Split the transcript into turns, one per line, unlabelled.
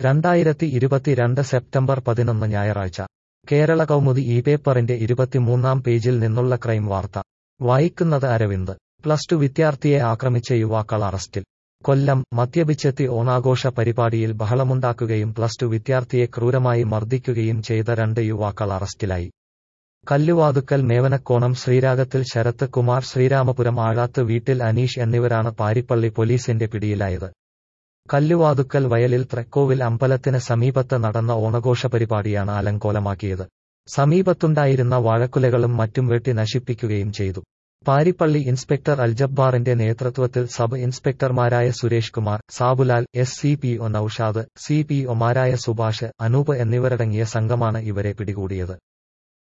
രണ്ടായിരത്തി ഇരുപത്തിരണ്ട് സെപ്റ്റംബർ പതിനൊന്ന് ഞായറാഴ്ച കേരള കൗമുദി ഈ പേപ്പറിന്റെ ഇരുപത്തിമൂന്നാം പേജിൽ നിന്നുള്ള ക്രൈം വാർത്ത വായിക്കുന്നത് അരവിന്ദ് പ്ലസ് ടു വിദ്യാർത്ഥിയെ ആക്രമിച്ച യുവാക്കൾ അറസ്റ്റിൽ കൊല്ലം മദ്യപിച്ചെത്തി ഓണാഘോഷ പരിപാടിയിൽ ബഹളമുണ്ടാക്കുകയും പ്ലസ് ടു വിദ്യാർത്ഥിയെ ക്രൂരമായി മർദ്ദിക്കുകയും ചെയ്ത രണ്ട് യുവാക്കൾ അറസ്റ്റിലായി കല്ലുവാതുക്കൽ മേവനക്കോണം ശ്രീരാഗത്തിൽ ശരത്ത് കുമാർ ശ്രീരാമപുരം ആഴാത്ത് വീട്ടിൽ അനീഷ് എന്നിവരാണ് പാരിപ്പള്ളി പോലീസിന്റെ പിടിയിലായത് കല്ലുവാതുക്കൽ വയലിൽ ത്രക്കോവിൽ അമ്പലത്തിന് സമീപത്ത് നടന്ന ഓണഘോഷ പരിപാടിയാണ് അലങ്കോലമാക്കിയത് സമീപത്തുണ്ടായിരുന്ന വാഴക്കുലകളും മറ്റും വെട്ടി നശിപ്പിക്കുകയും ചെയ്തു പാരിപ്പള്ളി ഇൻസ്പെക്ടർ അൽജബ്ബാറിന്റെ നേതൃത്വത്തിൽ സബ് ഇൻസ്പെക്ടർമാരായ Suresh Kumar Sabulal S C P O Noushad C P ഒമാരായ സുഭാഷ് അനൂപ് എന്നിവരടങ്ങിയ സംഘമാണ് ഇവരെ പിടികൂടിയത്